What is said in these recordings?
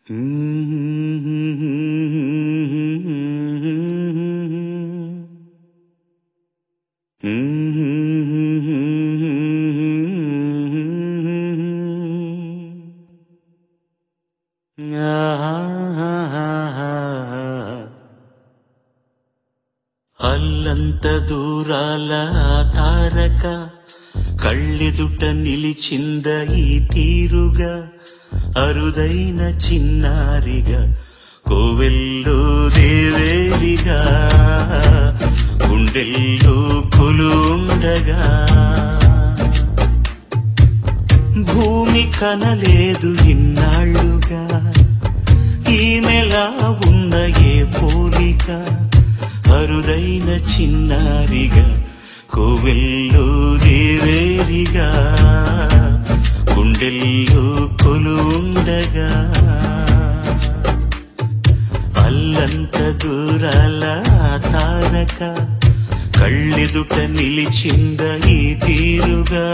అల్లంత దూరాల ఆ తారక కళ్ళెదుట నిలిచింద ఈ తీరుగా అరుదైన చిన్నారిగా కోవెల్లో దేవేరిగా గుండెల్లో కొలుండగా భూమి కనలేదు ఇన్నాళ్ళుగా ఈమెలా ఉన్న ఏ పోలిక అరుదైన చిన్నారిగా కోవెల్లో దేవేరిగా గుండెల్లో కొలుండగా అల్లంత దూరాల ఆ తారక కళ్ళెదుట నిలిచింద ఈ తీరుగా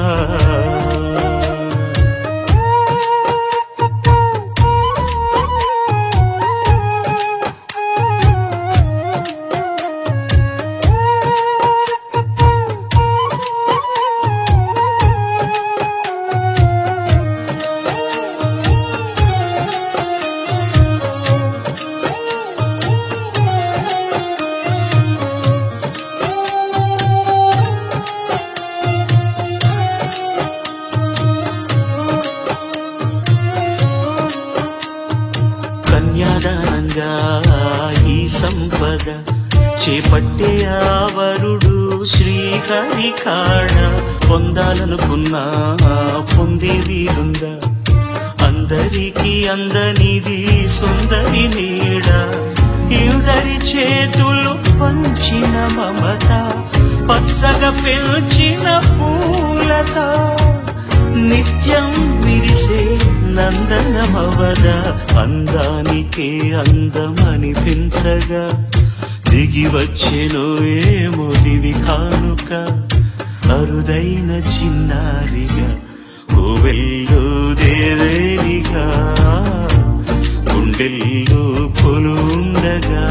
కన్యాదానంగా ఈ సంపద చేపట్టే ఆవరుడు శ్రీహరి కాడ పొందాలనుకున్నా పొందే వీరుందా అందరికీ అందనిది సుందరి నీడ ఇద్దరి చేతులు పంచిన మమత పచ్చగా పెంచిన పూలత నిత్యం విరిసే నందనమవన అందానికే అందమనిపించగా దిగి వచ్చెను ఏమో దివి కానుక అరుదైన చిన్నారిగా కోవెల్లో దేవేరిగా గుండెల్లో పొలుండగా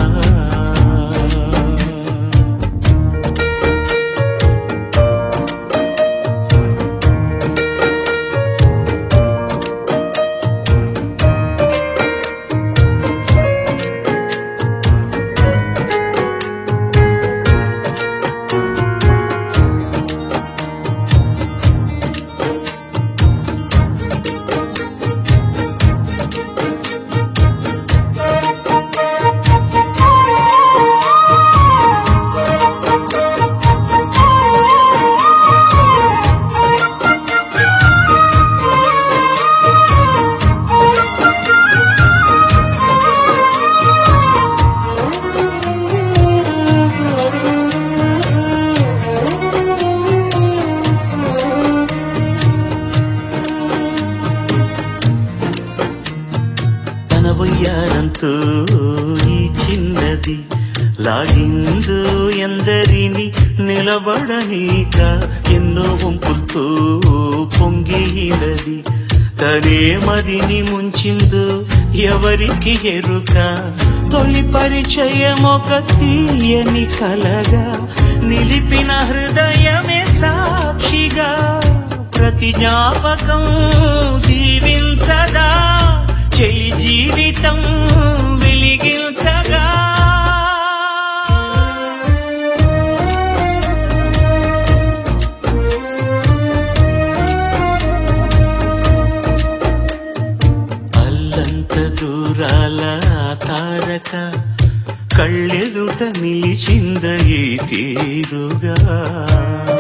తన వయ్యారంతో ఈ చిన్నది లాగిందు ఎందరిని నిలబడనీక ఎన్నో వంపులతో పొంగినది తనే మదిని ముంచిందో ఎవరికి ఎరుక తొలి పరిచయం ఒక తీయని కలగా నిలిపిన హృదయమే సాక్షిగా ప్రతి జ్ఞాపకం దీవించగా చెలి జీవితం వెలిగించగా అల్లంత దూరాల ఆ తారక కళ్ళెదుట నిలిచింద ఈ తీరుగా